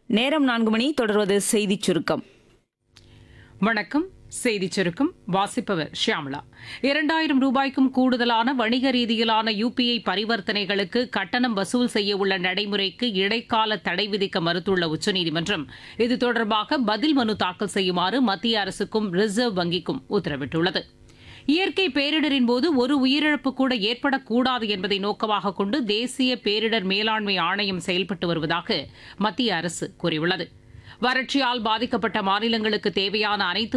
நேரம் நான்கு மணி தொடர்வது செய்திச் சுருக்கம் வணக்கம் செய்திச் சுருக்கம் வாசிப்பவர் ஷியாமளா இரண்டாயிரம் ரூபாய்க்கும் கூடுதலான வணிக ரீதியிலான யுபிஐ பரிவர்த்தனைகளுக்கு கட்டணம் வசூல் செய்ய உள்ள நடைமுறைக்கு இடைக்கால தடை விதிக்க மறுத்துள்ள உச்சநீதிமன்றம் இது தொடர்பாக பதில் மனு தாக்கல் செய்யுமாறு மத்திய அரசுக்கும் ரிசர்வ் வங்கிக்கும் உத்தரவிட்டுள்ளது இயற்கை பேரிடரின் போது ஒரு உயிரிழப்பு கூட ஏற்படக்கூடாது என்பதை நோக்கமாக கொண்டு தேசிய பேரிடர் மேலாண்மை ஆணையம் செயல்பட்டு வருவதாக மத்திய அரசு கூறியுள்ளது வறட்சியால் பாதிக்கப்பட்ட மாநிலங்களுக்கு தேவையான அனைத்து